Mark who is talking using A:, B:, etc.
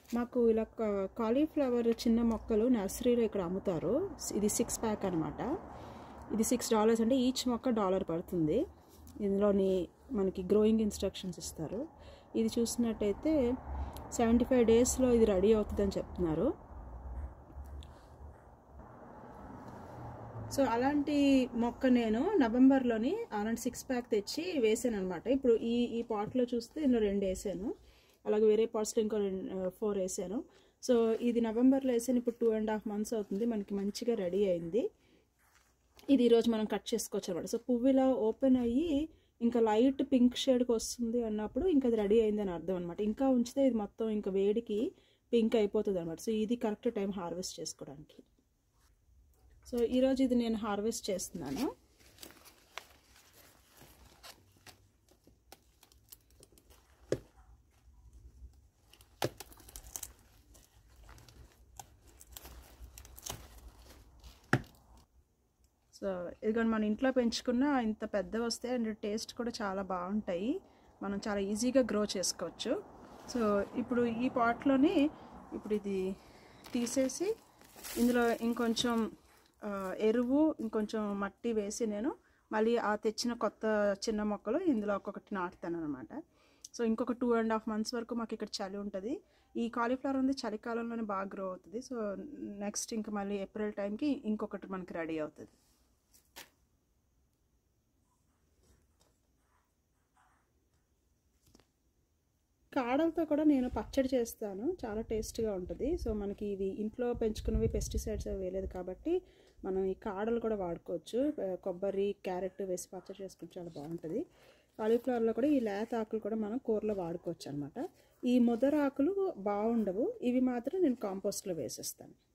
A: మాకు ఇలా కా- కాలీఫ్లవర్ చిన్న మొక్కలు నర్సరీలో ఇక్కడ అమ్ముతారు ఇది సిక్స్ ప్యాక్ అనమాట ఇది సిక్స్ డాలర్స్ అంటే ఈచ్ మొక్క డాలర్ పడుతుంది ఇందులోని మనకి గ్రోయింగ్ ఇన్స్ట్రక్షన్స్ ఇస్తారు ఇది చూసినట్టయితే సెవెంటీ ఫైవ్ డేస్లో ఇది రెడీ అవుతుందని చెప్తున్నారు సో అలాంటి మొక్క నేను నవంబర్లోని అలాంటి సిక్స్ ప్యాక్ తెచ్చి వేసాను అనమాట ఇప్పుడు ఈ ఈ పాట్లో చూస్తే ఇందులో రెండు వేసాను అలాగే వేరే పాట్స్లో ఇంకో ఫోర్ వేసాను సో ఇది నవంబర్లో వేసాను ఇప్పుడు టూ అండ్ హాఫ్ మంత్స్ అవుతుంది మనకి మంచిగా రెడీ అయింది ఇది ఈరోజు మనం కట్ చేసుకోవచ్చు అనమాట సో పువ్వు ఇలా ఓపెన్ అయ్యి ఇంకా లైట్ పింక్ షేడ్కి వస్తుంది అన్నప్పుడు ఇంకా అది రెడీ అయింది అని అర్థం అనమాట ఇంకా ఉంచితే ఇది మొత్తం ఇంకా వేడికి పింక్ అయిపోతుంది అనమాట సో ఇది కరెక్ట్ టైం హార్వెస్ట్ చేసుకోవడానికి సో ఈరోజు ఇది నేను హార్వెస్ట్ చేస్తున్నాను సో ఇదిగోండి మన ఇంట్లో పెంచుకున్న ఇంత పెద్దవి వస్తాయి అండ్ టేస్ట్ కూడా చాలా బాగుంటాయి మనం చాలా ఈజీగా గ్రో చేసుకోవచ్చు సో ఇప్పుడు ఈ పాట్లోని ఇప్పుడు ఇది తీసేసి ఇందులో ఇంకొంచెం ఆ, ఎరువు ఇంకొంచెం మట్టి వేసి నేను మళ్ళీ ఆ తెచ్చిన కొత్త చిన్న మొక్కలు ఇందులో ఒక్కొక్కటి నాటుతాను అనమాట సో ఇంకొక టూ అండ్ హాఫ్ మంత్స్ వరకు మాకు ఇక్కడ చలి ఉంటుంది ఈ కాలీఫ్లవర్ ఉంది చలికాలంలోనే బాగా గ్రో అవుతుంది సో నెక్స్ట్ ఇంకా మళ్ళీ ఏప్రిల్ టైంకి ఇంకొకటి మనకి రెడీ అవుతుంది కాడలతో కూడా నేను పచ్చడి చేస్తాను చాలా టేస్ట్గా ఉంటుంది సో మనకి ఇవి ఇంట్లో పెంచుకున్నవి పెస్టిసైడ్స్ అవి వేయలేదు కాబట్టి మనం ఈ కాడలు కూడా వాడుకోవచ్చు ఆ, కొబ్బరి క్యారెట్ వేసి పచ్చడి చేసుకుంటే చాలా బాగుంటుంది కాలీఫ్లవర్లో కూడా ఈ లేత ఆకులు కూడా మనం కూరలో వాడుకోవచ్చు అనమాట ఈ ముదర ఆకులు బాగుండవు ఇవి మాత్రం నేను కాంపోస్ట్లో వేసేస్తాను